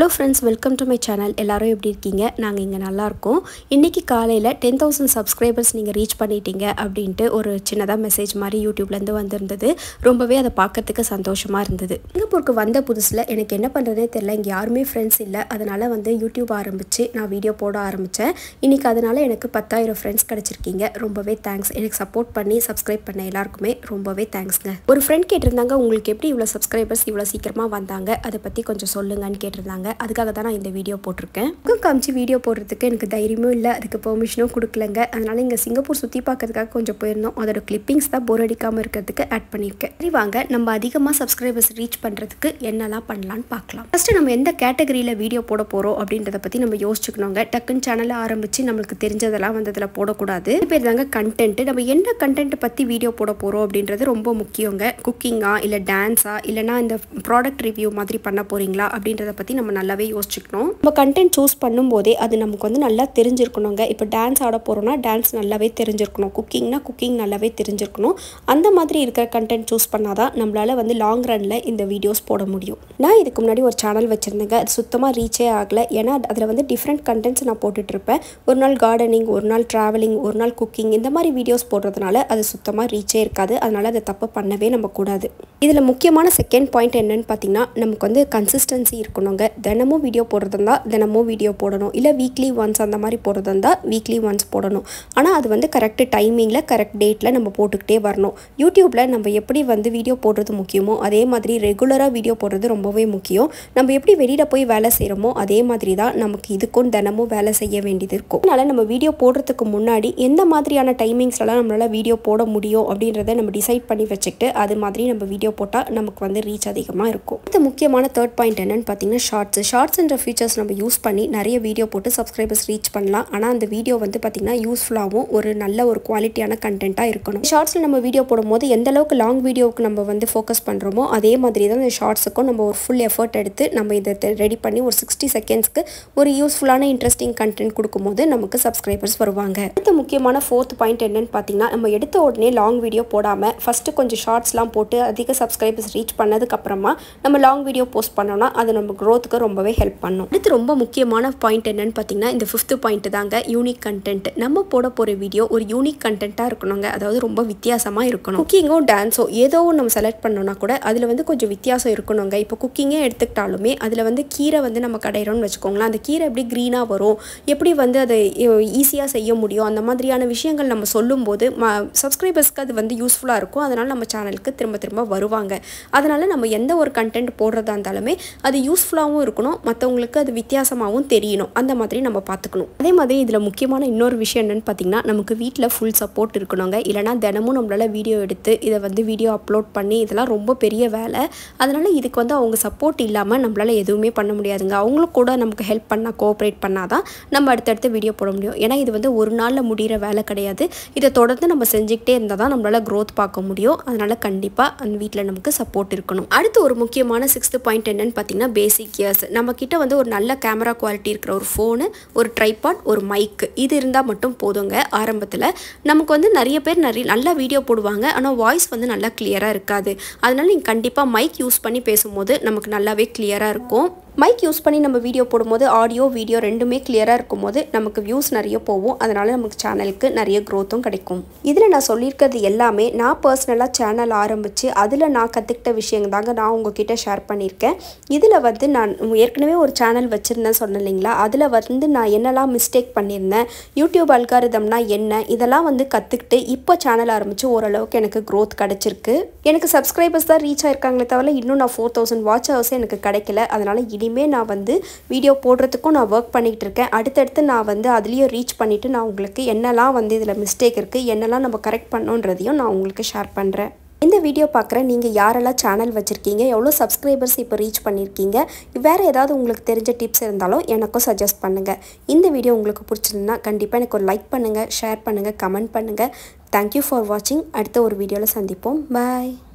hello friends welcome to my channel எல்லாரும் எப்படி இருக்கீங்க நாங்கள் இங்கே நல்லா இருக்கோம் இன்றைக்கி காலையில் டென் தௌசண்ட் சப்ஸ்கிரைபர்ஸ் நீங்கள் ரீச் பண்ணிட்டீங்க அப்படின்ட்டு ஒரு சின்னதாக மெசேஜ் மாதிரி யூடியூப்லேருந்து வந்திருந்தது ரொம்பவே அதை பார்க்கறதுக்கு சந்தோஷமாக இருந்தது சிங்கப்பூருக்கு வந்த புதுசில் எனக்கு என்ன பண்ணுறதே தெரியல இங்கே யாருமே ஃப்ரெண்ட்ஸ் இல்லை அதனால் வந்து யூடியூப் ஆரம்பித்து நான் வீடியோ போட ஆரம்பித்தேன் இன்றைக்கி அதனால் எனக்கு பத்தாயிரம் ஃப்ரெண்ட்ஸ் கிடச்சிருக்கீங்க ரொம்பவே தேங்க்ஸ் எனக்கு சப்போர்ட் பண்ணி சப்ஸ்கிரைப் பண்ண எல்லாருக்குமே ரொம்பவே தேங்க்ஸ்ங்க ஒரு ஃப்ரெண்ட் கேட்டிருந்தாங்க உங்களுக்கு எப்படி இவ்வளோ சப்ஸ்கிரைபர்ஸ் இவ்வளோ சீக்கிரமாக வந்தாங்க அதை பற்றி கொஞ்சம் சொல்லுங்கன்னு கேட்டிருந்தாங்க அதுக்காக தான் நான் இந்த வீடியோ போட்டிருக்கேன் முகம் காமிச்சு வீடியோ போடுறதுக்கு எனக்கு தைரியமும் இல்லை அதுக்கு பெர்மிஷனும் கொடுக்கலங்க அதனால இங்கே சிங்கப்பூர் சுற்றி பார்க்கறதுக்காக கொஞ்சம் போயிருந்தோம் அதோட கிளிப்பிங்ஸ் தான் போர் அடிக்காமல் இருக்கிறதுக்கு ஆட் பண்ணியிருக்கேன் சரி வாங்க நம்ம அதிகமாக சப்ஸ்கிரைபர்ஸ் ரீச் பண்ணுறதுக்கு என்னெல்லாம் பண்ணலான்னு பார்க்கலாம் ஃபஸ்ட்டு நம்ம எந்த கேட்டகரியில் வீடியோ போட போகிறோம் அப்படின்றத பற்றி நம்ம யோசிச்சுக்கணுங்க டக்குன்னு சேனலை ஆரம்பித்து நம்மளுக்கு தெரிஞ்சதெல்லாம் வந்து அதில் போடக்கூடாது இது பேர் தாங்க கண்டென்ட் நம்ம என்ன கண்டென்ட் பற்றி வீடியோ போட போகிறோம் அப்படின்றது ரொம்ப முக்கியங்க குக்கிங்கா இல்லை டான்ஸா இல்லைனா இந்த ப்ராடக்ட் ரிவ்யூ மாதிரி பண்ண போகிறீங்களா அப்படின்றத பற்றி நம்ம நல்லாவே யோசிச்சுக்கணும் நம்ம கண்டென்ட் சூஸ் பண்ணும்போதே அது நமக்கு வந்து நல்லா தெரிஞ்சிருக்கணுங்க இப்போ டான்ஸ் ஆட போகிறோம்னா டான்ஸ் நல்லாவே தெரிஞ்சிருக்கணும் குக்கிங்னா குக்கிங் நல்லாவே தெரிஞ்சிருக்கணும் அந்த மாதிரி இருக்கிற கண்டென்ட் சூஸ் பண்ணாதான் நம்மளால் வந்து லாங் ரனில் இந்த வீடியோஸ் போட முடியும் நான் இதுக்கு முன்னாடி ஒரு சேனல் வச்சுருந்தேங்க அது சுத்தமாக ரீச்சே ஆகலை ஏன்னா அதில் வந்து டிஃப்ரெண்ட் கண்டென்ட்ஸ் நான் போட்டுட்ருப்பேன் ஒரு நாள் கார்டனிங் ஒரு நாள் ட்ராவலிங் ஒரு நாள் குக்கிங் இந்த மாதிரி வீடியோஸ் போடுறதுனால அது சுத்தமாக ரீச்சே இருக்காது அதனால் அதை தப்பு பண்ணவே நம்ம கூடாது இதில் முக்கியமான செகண்ட் பாயிண்ட் என்னன்னு பார்த்தீங்கன்னா நமக்கு வந்து கன்சிஸ்டன்சி இருக்கணுங்க தினமும் வீடியோ போடுறதா இருந்தால் தினமும் வீடியோ போடணும் இல்லை வீக்லி ஒன்ஸ் அந்த மாதிரி போடுறதா இருந்தால் வீக்லி ஒன்ஸ் போடணும் ஆனால் அது வந்து கரெக்ட் டைமிங்கில் கரெக்ட் டேட்டில் நம்ம போட்டுக்கிட்டே வரணும் யூடியூப்பில் நம்ம எப்படி வந்து வீடியோ போடுறது முக்கியமோ அதே மாதிரி ரெகுலராக வீடியோ போடுறது ரொம்பவே முக்கியம் நம்ம எப்படி வெளியில் போய் வேலை செய்கிறோமோ அதே மாதிரி தான் நமக்கு இதுக்கும் தினமும் வேலை செய்ய வேண்டியது இருக்கும் அதனால் நம்ம வீடியோ போடுறதுக்கு முன்னாடி எந்த மாதிரியான டைமிங்ஸ்லாம் நம்மளால் வீடியோ போட முடியும் அப்படின்றத நம்ம டிசைட் பண்ணி வச்சுக்கிட்டு அது மாதிரி நம்ம வீடியோ போட்டால் நமக்கு வந்து ரீச் அதிகமாக இருக்கும் அடுத்த முக்கியமான தேர்ட் பாயிண்ட் என்னன்னு பார்த்தீங்கன்னா ஷார்ட்ஸ் ஷார்ட்ஸ்ன்ற ஃபீச்சர்ஸ் நம்ம யூஸ் பண்ணி நிறைய வீடியோ போட்டு சப்ஸ்கிரைபர்ஸ் ரீச் பண்ணலாம் ஆனால் அந்த வீடியோ வந்து பார்த்திங்கன்னா யூஸ்ஃபுல்லாகவும் ஒரு நல்ல ஒரு குவாலிட்டியான கண்டென்ட்டாக இருக்கணும் ஷார்ட்ஸில் நம்ம வீடியோ போடும்போது எந்த அளவுக்கு லாங் வீடியோவுக்கு நம்ம வந்து ஃபோக்கஸ் பண்ணுறோமோ அதே மாதிரி தான் இந்த ஷார்ட்ஸுக்கும் நம்ம ஒரு ஃபுல் எஃபர்ட் எடுத்து நம்ம இதை ரெடி பண்ணி ஒரு சிக்ஸ்டி செகண்ட்ஸ்க்கு ஒரு யூஸ்ஃபுல்லான இன்ட்ரெஸ்டிங் கண்டென்ட் கொடுக்கும்போது நமக்கு சப்ஸ்கிரைபர்ஸ் வருவாங்க அடுத்த முக்கியமான ஃபோர்த் பாயிண்ட் என்னன்னு பார்த்தீங்கன்னா நம்ம எடுத்த உடனே லாங் வீடியோ போடாமல் ஃபஸ்ட்டு கொஞ்சம் ஷார்ட்ஸ்லாம் போட்டு அதிக சப்ஸ்கிரைபர்ஸ் ரீச் பண்ணதுக்கப்புறமா நம்ம லாங் வீடியோ போஸ்ட் பண்ணோம்னா அது நம்ம க்ரோத்துக்கு ரொம்பவே ஹெல்ப் பண்ணும் அடுத்து ரொம்ப முக்கியமான பாயிண்ட் என்னன்னு பார்த்தீங்கன்னா இந்த ஃபிஃப்த் பாயிண்ட் தாங்க யூனிக் கண்டென்ட் நம்ம போட போகிற வீடியோ ஒரு யூனிக் கண்டென்ட்டாக இருக்கணுங்க அதாவது ரொம்ப வித்தியாசமாக இருக்கணும் குக்கிங்கோ டான்ஸோ ஏதோ ஒன்று நம்ம செலக்ட் பண்ணோம்னா கூட அதில் வந்து கொஞ்சம் வித்தியாசம் இருக்கணுங்க இப்போ குக்கிங்கே எடுத்துக்கிட்டாலுமே அதில் வந்து கீரை வந்து நம்ம கடையிறோம்னு வச்சுக்கோங்களேன் அந்த கீரை எப்படி க்ரீனாக வரும் எப்படி வந்து அதை ஈஸியாக செய்ய முடியும் அந்த மாதிரியான விஷயங்கள் நம்ம சொல்லும்போது ம சப்ஸ்கிரைபர்ஸ்க்கு அது வந்து யூஸ்ஃபுல்லாக இருக்கும் அதனால் நம்ம சேனலுக்கு திரும்ப திரும்ப வருவாங்க அதனால் நம்ம எந்த ஒரு கண்டென்ட் போடுறதா இருந்தாலுமே அது யூஸ்ஃபுல்லாகவும் இருக்கணும் மற்றவங்களுக்கு அது வித்தியாசமாகவும் தெரியணும் அந்த மாதிரி நம்ம பார்த்துக்கணும் அதே மாதிரி இதில் முக்கியமான இன்னொரு விஷயம் என்னென்னு பார்த்தீங்கன்னா நமக்கு வீட்டில் ஃபுல் சப்போர்ட் இருக்கணுங்க இல்லைனா தினமும் நம்மளால் வீடியோ எடுத்து இதை வந்து வீடியோ அப்லோட் பண்ணி இதெல்லாம் ரொம்ப பெரிய வேலை அதனால் இதுக்கு வந்து அவங்க சப்போர்ட் இல்லாமல் நம்மளால் எதுவுமே பண்ண முடியாதுங்க அவங்களும் கூட நமக்கு ஹெல்ப் பண்ணால் கோஆப்ரேட் பண்ணால் தான் நம்ம அடுத்தடுத்து வீடியோ போட முடியும் ஏன்னா இது வந்து ஒரு நாளில் முடிகிற வேலை கிடையாது இதை தொடர்ந்து நம்ம செஞ்சுக்கிட்டே இருந்தால் தான் நம்மளால் க்ரோத் பார்க்க முடியும் அதனால் கண்டிப்பாக அந்த வீட்டில் நமக்கு சப்போர்ட் இருக்கணும் அடுத்து ஒரு முக்கியமான சிக்ஸ்த் பாயிண்ட் என்னன்னு பார்த்தீங்கன்னா பேசிக் இயர்ஸ் நம்ம கிட்ட வந்து ஒரு நல்ல கேமரா குவாலிட்டி இருக்கிற ஒரு ஃபோனு ஒரு ட்ரைபாட் ஒரு மைக்கு இது இருந்தால் மட்டும் போதுங்க ஆரம்பத்தில் நமக்கு வந்து நிறைய பேர் நிறைய நல்லா வீடியோ போடுவாங்க ஆனால் வாய்ஸ் வந்து நல்லா கிளியராக இருக்காது அதனால் நீங்கள் கண்டிப்பாக மைக் யூஸ் பண்ணி பேசும்போது நமக்கு நல்லாவே கிளியராக இருக்கும் மைக் யூஸ் பண்ணி நம்ம வீடியோ போடும்போது ஆடியோ வீடியோ ரெண்டுமே கிளியராக இருக்கும்போது நமக்கு வியூஸ் நிறைய போகும் அதனால் நமக்கு சேனலுக்கு நிறைய க்ரோத்தும் கிடைக்கும் இதில் நான் சொல்லியிருக்கிறது எல்லாமே நான் பர்சனலாக சேனல் ஆரம்பித்து அதில் நான் கற்றுக்கிட்ட விஷயங்கள் தாங்க நான் உங்ககிட்ட ஷேர் பண்ணியிருக்கேன் இதில் வந்து நான் ஏற்கனவே ஒரு சேனல் வச்சுருந்தேன் சொன்னேன் இல்லைங்களா அதில் வந்து நான் என்னெல்லாம் மிஸ்டேக் பண்ணியிருந்தேன் யூடியூப் அல்காரிதம்னா என்ன இதெல்லாம் வந்து கற்றுக்கிட்டு இப்போ சேனல் ஆரம்பித்து ஓரளவுக்கு எனக்கு க்ரோத் கிடச்சிருக்கு எனக்கு சப்ஸ்கிரைபர்ஸ் தான் ரீச் ஆயிருக்காங்களே தவிர இன்னும் நான் ஃபோர் தௌசண்ட் வாட்ச் ஹவர்ஸ் எனக்கு கிடைக்கல அதனால் இனிமேல் நான் வந்து வீடியோ போடுறதுக்கும் நான் ஒர்க் பண்ணிகிட்டு இருக்கேன் அடுத்தடுத்து நான் வந்து அதுலேயும் ரீச் பண்ணிவிட்டு நான் உங்களுக்கு என்னெல்லாம் வந்து இதில் மிஸ்டேக் இருக்குது என்னெல்லாம் நம்ம கரெக்ட் பண்ணோன்றதையும் நான் உங்களுக்கு ஷேர் பண்ணுறேன் இந்த வீடியோ பார்க்குற நீங்கள் யாரெல்லாம் சேனல் வச்சுருக்கீங்க எவ்வளோ சப்ஸ்கிரைபர்ஸ் இப்போ ரீச் பண்ணியிருக்கீங்க வேறு ஏதாவது உங்களுக்கு தெரிஞ்ச டிப்ஸ் இருந்தாலும் எனக்கும் சஜஸ்ட் பண்ணுங்கள் இந்த வீடியோ உங்களுக்கு பிடிச்சிருந்தா கண்டிப்பாக எனக்கு ஒரு லைக் பண்ணுங்கள் ஷேர் பண்ணுங்கள் கமெண்ட் பண்ணுங்கள் தேங்க்யூ ஃபார் வாட்சிங் அடுத்த ஒரு வீடியோவில் சந்திப்போம் பாய்